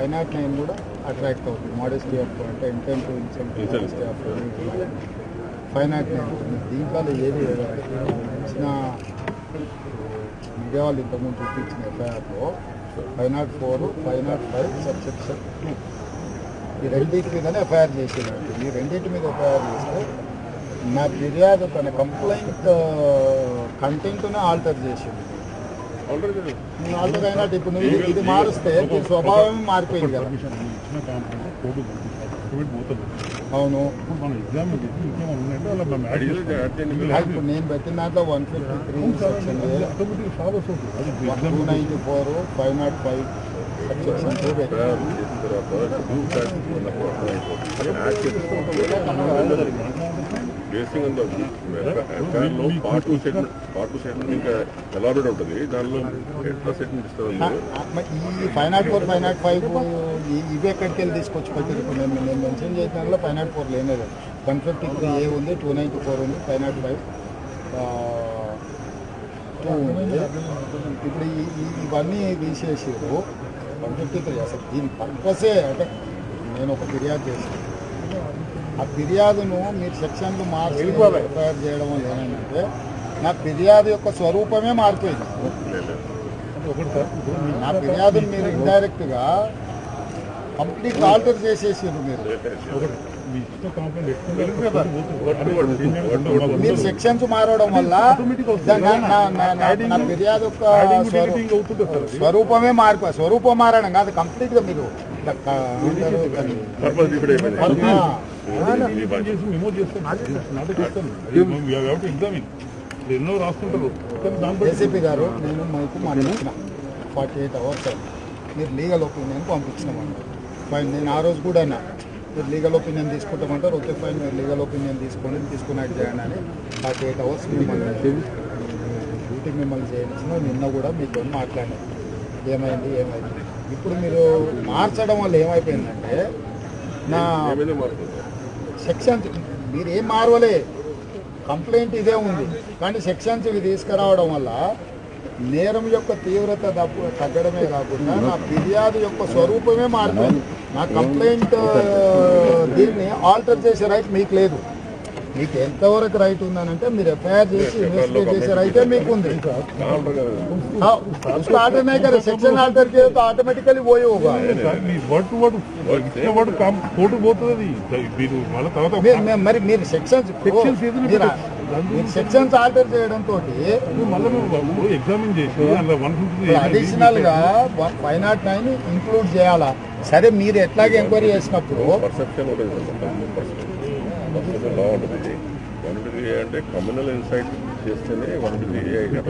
Five nought nine కూడా attract అవుతుంది modesty of అంటే intent modesty of five nought nine దీంట్లో ఏది ఇచ్చిన మీడియా వాళ్ళు ఇంతకుముందు చూపించిన ఎఫ్ఐఆర్లో five not four five nought five subsection two ఈ రెండింటి మీదనే ఎఫ్ఐఆర్ చేసేదండి ఈ రెండింటి మీద ఎఫ్ఐఆర్ చేస్తే నా ఫిర్యాదు తన కంప్లైంట్ కంటెంట్నే ఆల్టర్ చేసింది ఆల్రెడీ ఆల్టర్ అయినట్టు ఇప్పుడు నువ్వు ఇది- ఇది మారుస్తే నీ స్వభావం మారిపోయింది కదా పర్మిషన్ ఇచ్చిన కాంపౌండ్ కోర్టు సర్టిఫికేట్ పోతుంది అవును ఇప్పుడు మనం ఎగ్జామ్ పెట్టి ఇంకేమైనా ఉన్నాయంటే అలా మనం యాడ్ అడిగితే చేసుకోవాలి. యాడ్ చేయండి. అది ఇప్పుడు నేను పెట్టిన దాంట్లో వన్ ఫిఫ్టీ త్రీ సెక్షన్ అది ఆటోమేటిక్ ఫాలో అవుతుంది అది two exam ninety four five nought five section two పెట్టి ఎఫ్ఐఆర్ చేసిన తర్వాత డ్యూ ట్యాక్స్ ఉన్నప్పుడు అర్థమైపోతుంది. యాడ్ చేసేసుకోవాలి. బేసింగ్ అంతా ఎఫ్ఐఆర్లో part two segment part two segment ఇంకా ఎలాబరేట్ ఉంటుంది దానిలో ఎట్లా సెగ్మెంట్ ఇస్తారు ఈ five not four five nought five ఇవి ఎక్కడికి వెళ్ళి తీసుకొచ్చి పెట్టారు ఇప్పుడు నేను నేను మెన్షన్ చేసిన దాంట్లో ఫైవ్ నాట్ ఫోర్ లేనే లేదు వన్ ఫిఫ్టీ త్రీ ఏ ఉంది టూ నైంటీ ఫోర్ ఉంది ఫైవ్ నాట్ ఫైవ్ టూ ఉంది ఇప్పుడు ఈ- ఈ- ఇవన్నీ తీసేసారు వన్ ఫిఫ్టీ త్రీ అసలు దీని పర్పసే అంటే నేను ఒక ఫిర్యాదు చేశాను ఆ ఫిర్యాదును మీరు సెక్షన్లు మార్చి ఎఫ్ఐఆర్ చేయడం వల్ల ఏమైందంటే నా ఫిర్యాదు యొక్క స్వరూపమే మారిపోయింది ఒకటి సార్ ఇప్పుడు మీ- నా ఫిర్యాదుని మీరు ఇండైరెక్ట్ గా కంప్లీట్ ఆల్టర్ చేసేసారు మీరు ఒకటి మీ ఇచ్చిన కాంపౌండ్ ఎక్కువ మీరు సెక్షన్స్ మారడం వల్ల దా- నా- నా- నా- నా- నా ఫిర్యాదు యొక్క స్వరూ- అవుతుంటుంది సార్ అది. స్వరూపమే మారిపో స్వరూపం మారడం కాదు కంప్లీట్ గా మీరు ద- క- అంటారు దాన్ని. పర్పస్ ఇప్పుడు అయిపోయింది ఆ, ఇది పని చేసి మెమో చేస్తాం నాటే చేస్తాం ఎగ్జామిన్ ఎన్నో రాస్తుంటారు కానీ దాన్ని బట్టి ఏసీపీ గారు నేను మీకు మాట్లాడిన ఫార్టీ ఎయిట్ అవర్స్ అయింది మీరు లీగల్ ఒపీనియన్ పంపించినామన్నారు ఫైన్ నేను ఆ రోజు కూడా అన్నా మీరు లీగల్ ఒపీనియన్ తీసుకుంటామంటారు ఓకే ఫైన్ మీరు లీగల్ ఒపీనియన్ తీసుకోండి తీసుకున్నట్టు చేయండి అని ఫార్టీ ఎయిట్ అవర్స్ మిమ్మల్ని డ్యూటీ మిమ్మల్ని చేయించిన నిన్న కూడా మీతో మాట్లాడాను ఏమైంది ఏమైంది ఇప్పుడు మీరు మార్చడం వల్ల ఏమైపోయిందంటే నా ఏమైందో మారుతుంది సెక్షన్స్ మీరు ఏం మారవలే కంప్లైంట్ ఇదే ఉంది కానీ సెక్షన్స్ ఇవి తీసుకురావడం వల్ల నేరం యొక్క తీవ్రత తప్పు- తగ్గడమే కాకుండా నా ఫిర్యాదు యొక్క స్వరూపమే మారుతుంది నా కంప్లైంట్ దీన్ని ఆల్టర్ చేసే రైట్ మీకు లేదు మీకు ఎంతవరకు రైట్ ఉందనంటే మీరు ఎఫ్ఐఆర్ చేసి ఇన్వెస్టిగేట్ చేసే రైటే మీకు ఉంది కావాలి కదా. हाँ, उसका आर्डर नहीं करे सेक्शन आर्डर किए तो ऑटोमेटिकली वो ही होगा సార్ మీ వర్డ్ టు వర్డ్ ఇచ్చిన వర్డ్ కోర్టు పోతుంది అది మీరు మళ్ళీ తర్వాత మీరు మీరు- మరి మీరు సెక్షన్స్ Sections ఏదైనా మీరు సెక్షన్స్ ఆల్టర్ చేయడం తోటి మళ్ళీ మేము ఎగ్జామిన్ చేసి అందులో వన్ ఫిఫ్టీ అడిషనల్ గా ఫైవ్ నాట్ నైన్ ఇంక్లూడ్ చేయాలా సరే మీరు ఎట్లాగే ఎంక్వైరీ చేసినప్పుడు పర్సెప్షన్ ఉంటుంది పర్సెప్షన్ లా ఉంటుంది వన్ డిగ్రీ అంటే కమ్యూనల్ ఇన్సైట్ చేస్తేనే వన్ డిగ్రీ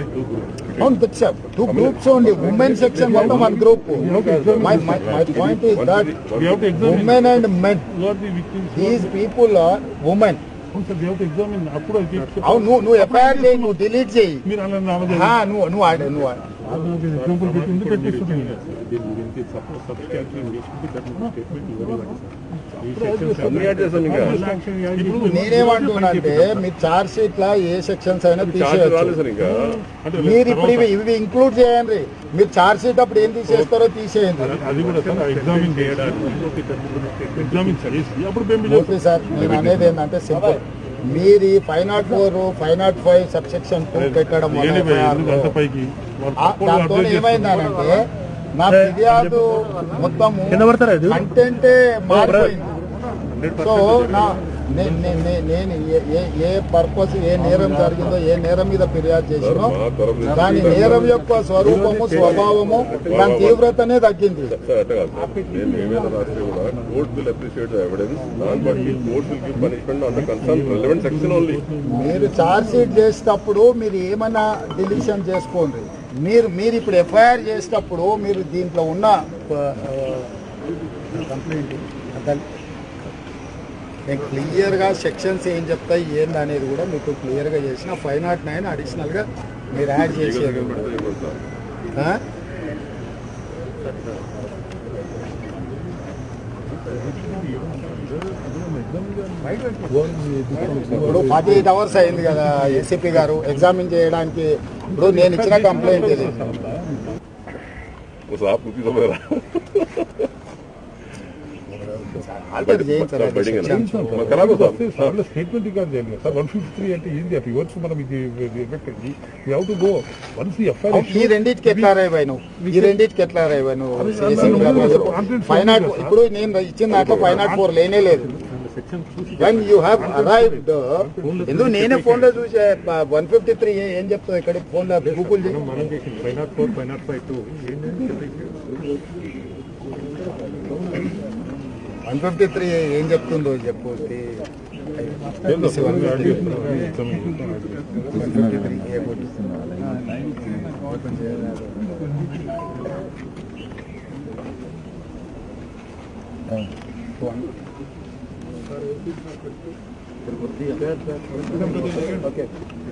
అవును తెచ్చా two groups only women section మొత్తం one group my my point is that We have to examine. Women and men You are the victims. These people are women అవును sir, we have to examine. అప్పుడు అది చెప్పి- అవును నువ్వు నువ్వు FIR చేయి నువ్వు డిలీట్ చేయి మీరు అలా నామదే ఆ, నువ్వు నువ్వు ఆడ నువ్వు ఆడ. ఎగ్జాంపుల్ పెట్టి ఎందుకు పెట్టిస్తుంది దీని గురించి సబ్స్టాన్షియల్ చేసుకుంటే దాని స్టేట్మెంట్ ఇవ్వాలి ఈ సెక్షన్స్ అన్ని యాడ్ చేస్తాను ఇంకా. ఇప్పుడు నేనేమంటున్నా అంటే మీరు చార్జ్ షీట్ లా ఏ సెక్షన్స్ అయినా ఛార్జ్ రాలేదు తీసేయచ్చు సార్ ఇంకా అంటే మీరు ఇప్పుడు ఇవి ఇవి ఇంక్లూడ్ చేయండి మీరు చార్జ్ షీట్ అప్పుడు ఏం తీసేస్తారో తీసేయండి అది కూడా సార్ ఎగ్జామిన్ చేయడానికి ఎగ్జామిన్ చేసి అప్పుడు మేము ఓకే సార్ నేను అనేది ఏంటంటే సింపుల్ మీరు ఈ five not four five nought five subsection two పెట్టడం వల్ల FIR లో అంత పైకి ఆ దాంతో ఏమైందనంటే నా ఫిర్యాదు మొత్తము కంటెంటే మారిపోయింది సో నా నే- నే- నే- నేను ఏ- ఏ- ఏ పర్పస్ ఏ నేరం జరిగిందో ఏ నేరం మీద ఫిర్యాదు చేసినో మా తరఫు నుంచి దాని నేరం యొక్క స్వరూపము స్వభావము దాని తీవ్రతనే తగ్గింది సార్ అట్లా కాదు సార్ నేను ఏమైనా రాస్తే కూడా కోర్ట్ విల్ అప్రిషియేట్ ఎవిడెన్స్ దాన్ని బట్టి కోర్ట్ విల్ గివ్ పనిష్మెంట్ అంత కన్సర్న్ రెలవెంట్ సెక్షన్ ఓన్లీ మీరు చార్జ్ షీట్ చేసేటప్పుడు మీరు ఏమైనా డిలీషన్ చేసుకోండి మీరు మీరు ఇప్పుడు ఎఫ్ఐఆర్ చేసేటప్పుడు మీరు దీంట్లో ఉన్న కంప్లైంట్ నేను క్లియర్గా సెక్షన్స్ ఏం చెప్తాయి ఏంది అనేది కూడా మీకు క్లియర్గా చేసిన ఫైవ్ నాట్ నైన్ అడిషనల్గా మీరు యాడ్ చేసేది ఆ? ఇప్పుడు ఫార్టీ ఎయిట్ అవర్స్ అయింది కదా ఏసీపీ గారు ఎగ్జామిన్ చేయడానికి ఇప్పుడు నేను ఇచ్చిన కంప్లైంట్ ఇది సార్ పూర్తి సమయం ఆల్టర్ చేయించాలి అది బయటికి section. మరి ఖరాబ్ సార్ సార్ స్టేట్మెంట్ రికార్డ్ చేయాలి కదా సార్ వన్ ఫిఫ్టీ త్రీ అంటే ఏంటి అప్పుడు ఇవ్వచ్చు మనం ఇది ఎఫెక్ట్ అయింది you have to go once ఈ ఎఫ్ఐఆర్ ఈ రెండింటికి ఎట్లా రైవాయి నువ్వు ఈ రెండింటికి ఎట్లా రైవాయి నువ్వు అది చేసిన అది దాంట్లో అది చెప్పు. content ఫైవ్ నాట్ ఉంది కదా ఇప్పుడు నేను ఇచ్చిన దాంట్లో ఫైవ్ నాట్ ఫోర్ లేనే లేదు సెక్షన్ చూసి వెన్ యూ హ్యావ్ అరైవ్డ్ ఎందుకు నేనే ఫోన్ లో చూసే వన్ ఫిఫ్టీ త్రీ ఏం చెప్తుంది ఇక్కడ ఫోన్ లో గూగుల్ చేయి మనం చేసింది five not four five nought five two ఏంటంటే వన్ ఫిఫ్టీ త్రీ ఏం చెప్తుందో చెప్పు ఓకే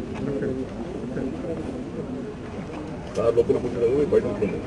సార్ లోపల కూర్చున్నాను బయట కూర్చున్నాను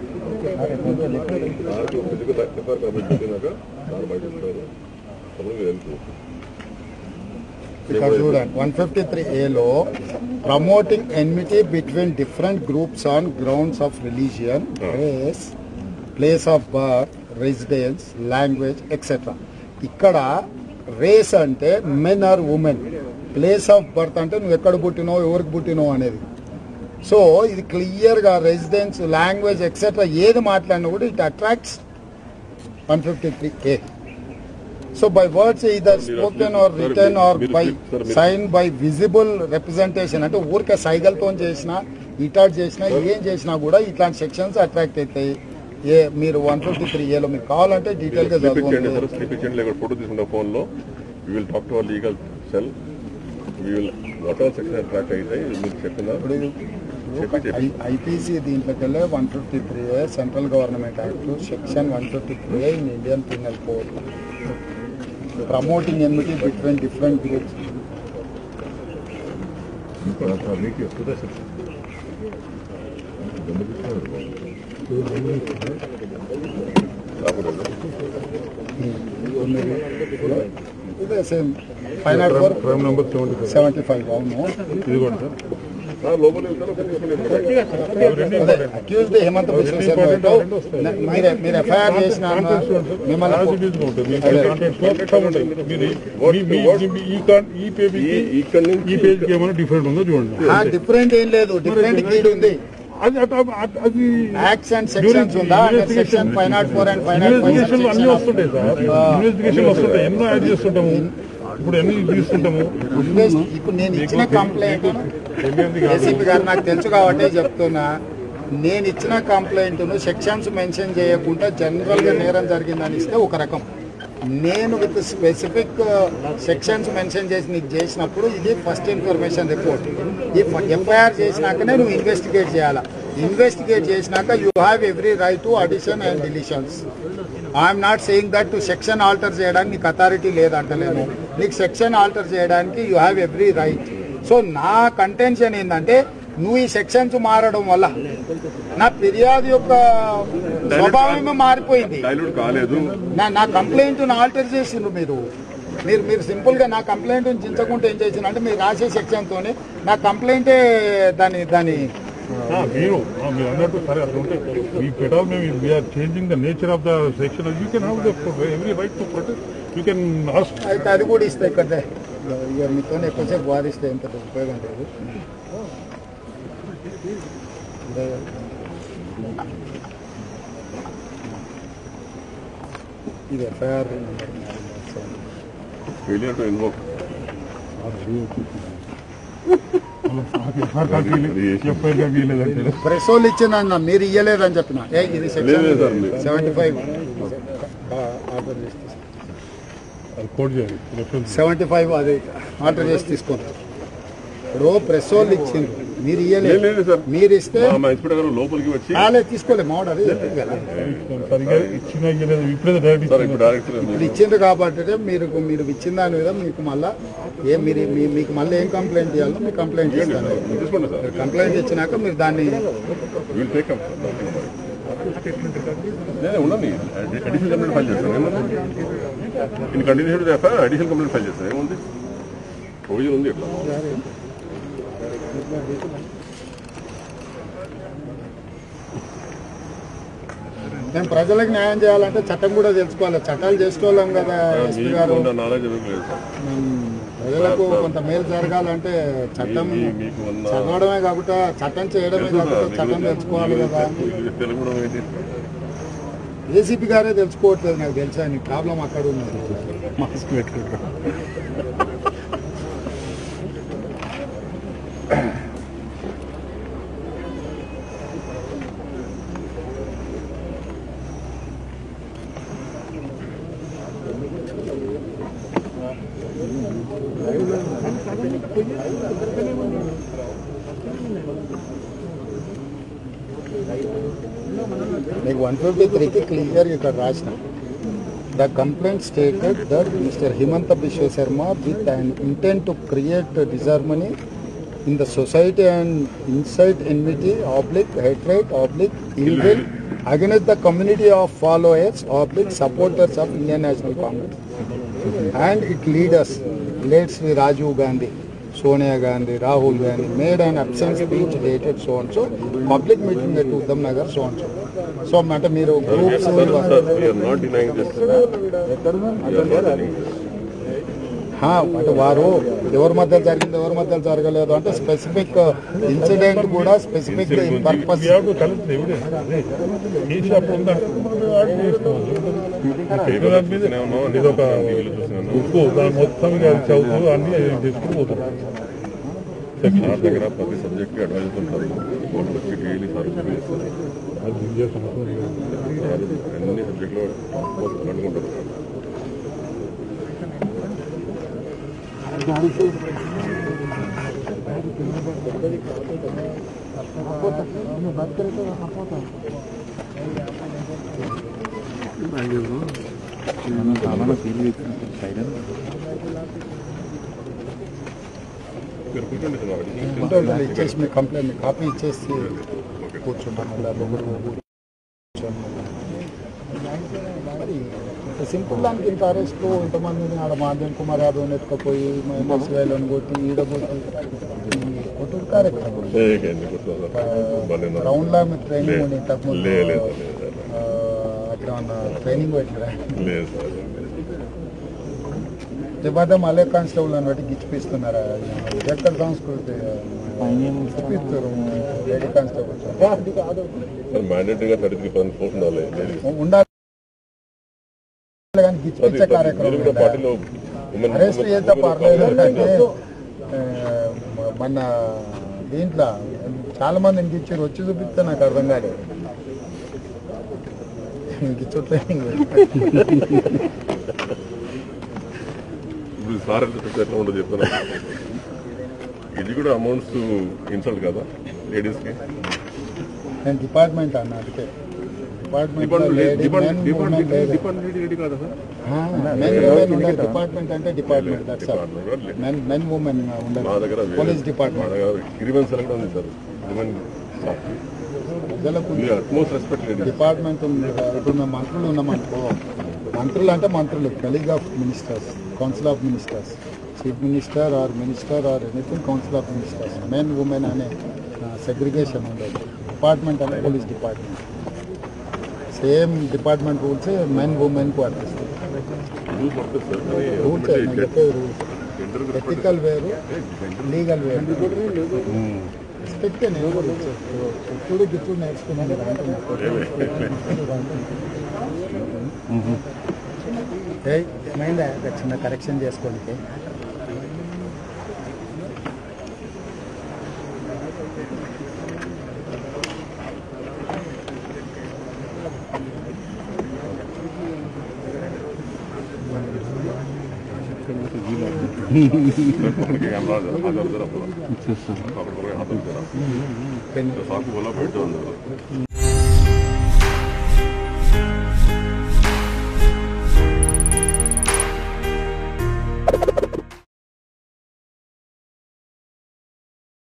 సార్కి ఒక ఫిజికల్ ఎఫ్ఐఆర్ కాబట్టి పెట్టినాక సార్ బయట కూర్చున్నారు అప్పుడు మీరు వెళ్ళిపోవచ్చు ఇక్కడ చూడండి వన్ ఫిఫ్టీ త్రీ ఏలో promoting enmity between different groups on grounds of religion race place of birth residence language etcetera ఇక్కడ రేస్ అంటే men or women place of birth అంటే నువ్వు ఎక్కడ పుట్టినావు ఎవరికి పుట్టినావు అనేది సో ఇది క్లియర్గా రెసిడెన్స్ లాంగ్వేజ్ ఎక్సెట్రా ఏది మాట్లాడినా కూడా it attracts one fifty three A so by words either spoken or Sir, return or మీరు- బై sir, మీరు- సైన్ బై విజిబుల్ రిప్రజెంటేషన్ అంటే ఊరికే సైగల్తో చేసినా ఇటాట్ చేసినా ఏం చేసినా కూడా ఇట్లాంటి సెక్షన్స్ అట్రాక్ట్ అవుతాయి ఏ మీరు వన్ ఫిఫ్టీ త్రీ ఏలో మీకు కావాలంటే డీటెయిల్ గా స్లిప్ ఇచ్చేయండి సార్ చదవండి స్లిప్ ఇచ్చేయండి లేకపోతే ఫోటో తీసుకుంటే ఫోన్లో we will talk to our legal cell we will what all section attract అవుతాయి మీరు చెప్పిన చెప్పి చెప్పి ఐపీసీ దీంట్లోకి వెళ్ళే one fifty three A central government act section one fifty three A in Indian penal code promoting enmity between different groups ఇదే same five not four prime number seventy five seventy five అవును ఇది కూడా sir sir లోపల వెళ్తాను అదే accused Hemant Biswa Sharma ఏటో, న- మీరు మీరు ఎఫ్ఐఆర్ చేసిన మిమ్మల్ని ఈ కాన్- ఈ పేజీకి ఇక్కడ నుంచి ఈ పేజ్కి ఏమైనా డిఫరెంట్ ఉందో చూడండి డిఫరెంట్ ఏం లేదు డిఫరెంట్ గీడ్ ఉంది అది అట- అట- అది యాక్ట్స్ అండ్ సెక్షన్స్ ఉందా section five not four and five not investigation అన్ని వస్తుంటాయి సార్ ఇన్వెస్టిగేషన్ వస్తుంటాయి ఎన్నో యాడ్ చేస్తుంటాము ఇప్పుడు ఎన్ని తీసుకుంటాము ఇప్పుడు నేను ఇచ్చిన కంప్లైంట్ ఏసీపీ గారు నాకు తెలుసు కాబట్టి చెప్తున్నా నేను ఇచ్చిన కంప్లైంట్ సెక్షన్స్ మెన్షన్ చేయకుండా జనరల్ గా నేరం జరిగిందని ఇస్తే ఒక రకం నేను విత్ స్పెసిఫిక్ సెక్షన్స్ మెన్షన్ చేసి నీకు చేసినప్పుడు ఇది ఫస్ట్ ఇన్ఫర్మేషన్ రిపోర్ట్ ఈ ఎఫ్ఐఆర్ చేసినాకనే నువ్వు ఇన్వెస్టిగేట్ చేయాలా ఇన్వెస్టిగేట్ చేసినాక you have every right to addition and deletions I'm not saying that to section alter చేయడానికి నీకు అథారిటీ లేదంటలేను నీకు సెక్షన్ ఆల్టర్ చేయడానికి you have every right so నా కంటెన్షన్ ఏంటంటే నువ్వు ఈ సెక్షన్స్ మారడం వల్ల నా ఫిర్యాదు యొక్క స్వభావమే మారిపోయింది డైల్యూట్ కాలేదు నా నా కంప్లైంట్ ఆల్టర్ చేసిండ్రు మీరు మీరు మీరు సింపుల్ గా నా కంప్లైంట్ చించకుండా ఏం చేసిన అంటే మీరు రాసే సెక్షన్ తోనే నా కంప్లైంటే దాని దాని ఆ, మీరు ఆ, మీరు అన్నట్టు సరే అట్లా ఉంటే ఈ పెటాల్ మేము we are changing the nature of the section you can have the every right to protect you can ask అయితే అది కూడా ఇస్తాయి ఇక్కడ ఇక మీతో ఎక్కువసేపు వాదిస్తే ఎంత ఉపయోగం లేదు ఇది FIR failure to invoke FIR వీలేదంటే ప్రెస్ వాళ్ళు ఇచ్చిందన్న మీరు ఇయ్యలేదని చెప్పిన ఏ ఇది సెక్షన్ లేదు సార్, లేదు. సెవెంటీ ఫైవ్ ఆర్డర్ చేసి అది కోడ్ చేయాలి రెఫరెన్స్ సెవెంటీ ఫైవ్ అది ఆర్డర్ చేసి తీసుకోండి ఇప్పుడు ప్రెస్ వాళ్ళు ఇచ్చిండ్రు మీరు లేదు, లేదు ఇయ్యలేదు సార్. మీరు ఇస్తే మా- మా ఇన్స్పెక్టర్ గారు లోపలికి వచ్చి రాలే తీసుకోలే మావాడు అదే చెప్పింది కదా సరిగా ఇచ్చిన ఇవ్వలేదు ఇప్పుడే డైరెక్ట్ సార్ ఇప్పుడు డైరెక్ట్ ఇప్పుడు ఇచ్చిండ్రు కాబట్టి మీరు మీరు ఇచ్చిన దాని మీద మీకు మళ్ళా ఏం మీరు మీ- మీకు మళ్ళీ ఏం కంప్లైంట్ చేయాలో మీకు కంప్లైంట్ ఇస్తాను తీసుకోండి సార్ మీరు కంప్లైంట్ ఇచ్చినాక మీరు దాన్ని విల్ టేక్ అప్ లేదు ఉండండి అడిషనల్ కంప్లైంట్ ఫైల్ చేస్తాను ఏముంది ఇన్ కంటిన్యూషన్ చేస్తా అడిషనల్ కంప్లైంట్ ఫైల్ చేస్తాను ఏముంది ప్రొవిజన్ ఉంది ఇట్లా మేము ప్రజలకు న్యాయం చేయాలంటే చట్టం కూడా తెలుసుకోవాలి చట్టాలు చేసుకోలేం కదా ఎస్పీ మీకు గారు ఉన్న నాలెడ్జ్ ఏమీ లేదు సార్ మేము ప్రజలకు కొంత మేలు జరగాలంటే చట్టం మీ- మీకు ఉన్న చదవడమే కాకుండా చట్టం చేయడమే కాకుండా చట్టం తెలుసుకోవాలి కదా మీకు తెలుగు ఏంటి ఏసీపీ గారే తెలుసుకోవట్లేదు నాకు తెలుసా నీ ప్రాబ్లం అక్కడ ఉన్నది మాస్క్ పెట్టుకుంటారు నీకు వన్ ఫిఫ్టీ త్రీకి క్లియర్ ఇక్కడ రాసిన the complaint stated that mister Himanta Biswa Sarma with and intent to create disharmony in the society and incite enmity oblique hatred oblique ill will against the community of followers oblique supporters of Indian National Congress and it leaders, late Sri Rajiv Gandhi, Sonia Gandhi, Rahul Gandhi, made an absent speech dated so and so, public meeting at Uddham Nagar so and so. So అంటే మీరు groups not denying this అంటే వారు ఎవరి మధ్య జరిగింది ఎవరి మధ్య జరగలేదు అంటే స్పెసిఫిక్ ఇన్సిడెంట్ కూడా specific purpose We have to collect the evidence. ఏ షాప్ ఉందా ఇది ఒక ఉప్పు దాని మొత్తం ఇక అది చదువుతూ అన్ని తీసుకుని పోతారు నా దగ్గర ప్రతి సబ్జెక్ట్ అడ్వైజ్ ఉంటుంది కోర్టు వచ్చి డైలీ సర్వీస్ చేస్తారు అది ఇండియా సమస్య అన్ని సబ్జెక్టులో అనుకుంటారు మీరు కూర్చోండి సార్ అక్కడికి. ఇచ్చేసి మీ కంప్లైంట్ మీ కాపీ ఇచ్చేసి కూర్చుంటాను లేకపోతే కూర్చొని మరి ఇంత సింపుల్ దానికి ఇంత అరెస్ట్లు ఇంతమందిని ఆడ మాధ్యం కుమార్ యాదవ్ ఎత్తుకపోయి ఎస్ఐలను కొట్టి ఈడ కొట్టి కొట్టుడు కార్యక్రమం ఏ, ఏ, ఎందుకు కూర్చోవాలి సార్? భలే ఉన్నారు. గ్రౌండ్ లా మీరు ట్రైనింగ్ ఉంది ఇంతకు ముందు లేదు లేదు లేదు సార్. అక్కడ ఉన్న ట్రైనింగ్ పెట్టిరా లేదు సార్ లేకపోతే మళ్ళీ కానిస్టేబుల్ అని బట్టి గిచ్చిపిస్తున్నారా ఎక్కడ సంస్కృతి చూపిస్తారు లేడీ కానిస్టేబుల్ సార్ మ్యాండేటరీగా థర్టీ త్రీ పర్సెంట్ పోస్ట్ ఉండాలి లేడీస్. ఉండాలి కానీ అది గిచ్చిపించే మీరు కార్యక్రమం కూడా పార్టీలో women- అరెస్ట్ women- చేస్తే women పర్లేదు women అంటే ఆ, మన దీంట్లో చాలా మంది గిచ్చారు వచ్చి చూపిస్తే నాకు అర్థం కాలేదు గిచ్చు ట్రైనింగ్ ఇప్పుడు సార్ ఎంత చెప్తే ఎట్లా ఉండదు చెప్తాను ఇది కూడా అమౌంట్స్ ఇన్సల్ట్ కదా లేడీస్కి నేను డిపార్ట్మెంట్ అన్న అందుకే department department department department lady కాదా సార్ మెన్ ఉమెన్ ఉండదు డిపార్ట్మెంట్ అంటే department that's all department men men women మా ఉండదు దగ్గర పోలీస్ మా డిపార్ట్మెంట్ దగ్గర గ్రీవెన్స్ కూడా ఉంది సార్ ఉమెన్ ప్రజలకు అట్మోస్ట్ రెస్పెక్ట్ లేడీ డిపార్ట్మెంట్ ఉంది కదా. ఇప్పుడు మేము మంత్రులు ఉన్నామనుకో మంత్రులు అంటే మంత్రులు colleague of ministers council of ministers chief minister or minister or anything council of ministers men women అనే సెగ్రిగేషన్ ఉండదు డిపార్ట్మెంట్ అంటే police department same department rules men ఉమెన్కు వర్తిస్తాయి రూల్స్ వస్తుంది సార్ కానీ రూల్స్ నేను చెప్పేది రూల్స్ జెండర్ ఎథికల్ వేరు లీగల్ వేరు రెస్పెక్ట్ నేను కూడా ఇచ్చేది. ఇప్పుడు గిప్పుడు నేర్చుకున్నాను ఏమైందా చిన్న కరెక్షన్ చేసుకోనికి कैमरा हाथ अगर अगर अगर हाथ अगर साकू बोला बैठ जाओ अंदर